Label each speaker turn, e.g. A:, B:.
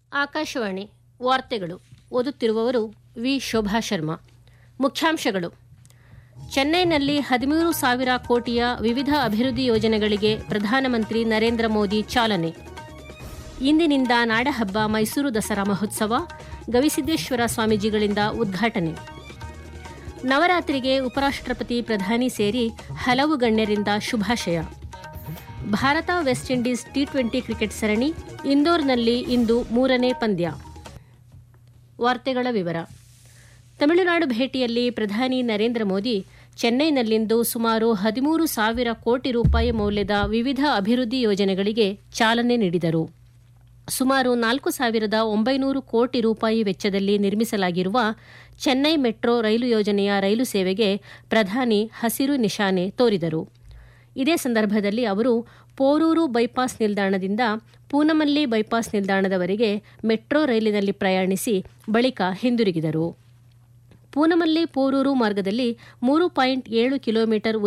A: ಆಕಾಶವಾಣಿ ವಾರ್ತೆಗಳು ಓದುತ್ತಿರುವವರು ವಿ ಶೋಭಾ ಶರ್ಮಾ ಮುಖ್ಯಾಂಶಗಳು ಚೆನ್ನೈನಲ್ಲಿ ಹದಿಮೂರು ಸಾವಿರ ಕೋಟಿಯ ವಿವಿಧ ಅಭಿವೃದ್ಧಿ ಯೋಜನೆಗಳಿಗೆ ಪ್ರಧಾನಮಂತ್ರಿ ನರೇಂದ್ರ ಮೋದಿ ಚಾಲನೆ ಇಂದಿನಿಂದ ನಾಡಹಬ್ಬ ಮೈಸೂರು ದಸರಾ ಮಹೋತ್ಸವ ಗವಿಸಿದ್ದೇಶ್ವರ ಸ್ವಾಮೀಜಿಗಳಿಂದ ಉದ್ಘಾಟನೆ ನವರಾತ್ರಿಗೆ ಉಪರಾಷ್ಟ್ರಪತಿ ಪ್ರಧಾನಿ ಸೇರಿ ಹಲವು ಗಣ್ಯರಿಂದ ಶುಭಾಶಯ Bharat West Indies T twenty cricket ಸರಣಿ ಇಂದೋರ್ನಲ್ಲಿ ಇಂದು ಮೂರನೇ ಪಂದ್ಯ ವಾರ್ತೆಗಳ ವಿವರ ತಮಿಳುನಾಡು ಭೇಟಿಯಲ್ಲಿ ಪ್ರಧಾನಿ ನರೇಂದ್ರ ಮೋದಿ ಚೆನ್ನೈನಲ್ಲಿಂದು ಸುಮಾರು ಹದಿಮೂರು ಸಾವಿರ ಕೋಟಿ ರೂಪಾಯಿ ಮೌಲ್ಯದ ವಿವಿಧ ಅಭಿವೃದ್ಧಿ ಯೋಜನೆಗಳಿಗೆ ಚಾಲನೆ ನೀಡಿದರು ಸುಮಾರು ನಾಲ್ಕು ಸಾವಿರದ ಒಂಬೈನೂರು ಕೋಟಿ ರೂಪಾಯಿ ವೆಚ್ಚದಲ್ಲಿ ನಿರ್ಮಿಸಲಾಗಿರುವ ಚೆನ್ನೈ ಮೆಟ್ರೋ ರೈಲು ಯೋಜನೆಯ ರೈಲು ಸೇವೆಗೆ ಪ್ರಧಾನಿ ಹಸಿರು ನಿಶಾನೆ ತೋರಿದರು ಇದೇ ಸಂದರ್ಭದಲ್ಲಿ ಅವರು ಪೋರೂರು ಬೈಪಾಸ್ ನಿಲ್ದಾಣದಿಂದ ಪೂನಮಲ್ಲಿ ಬೈಪಾಸ್ ನಿಲ್ದಾಣದವರೆಗೆ ಮೆಟ್ರೋ ರೈಲಿನಲ್ಲಿ ಪ್ರಯಾಣಿಸಿ ಬಳಿಕ ಹಿಂದಿರುಗಿದರು ಪೂನಮಲ್ಲಿ ಪೋರೂರು ಮಾರ್ಗದಲ್ಲಿ ಮೂರು ಪಾಯಿಂಟ್ ಏಳು ಕಿಲೋಮೀಟರ್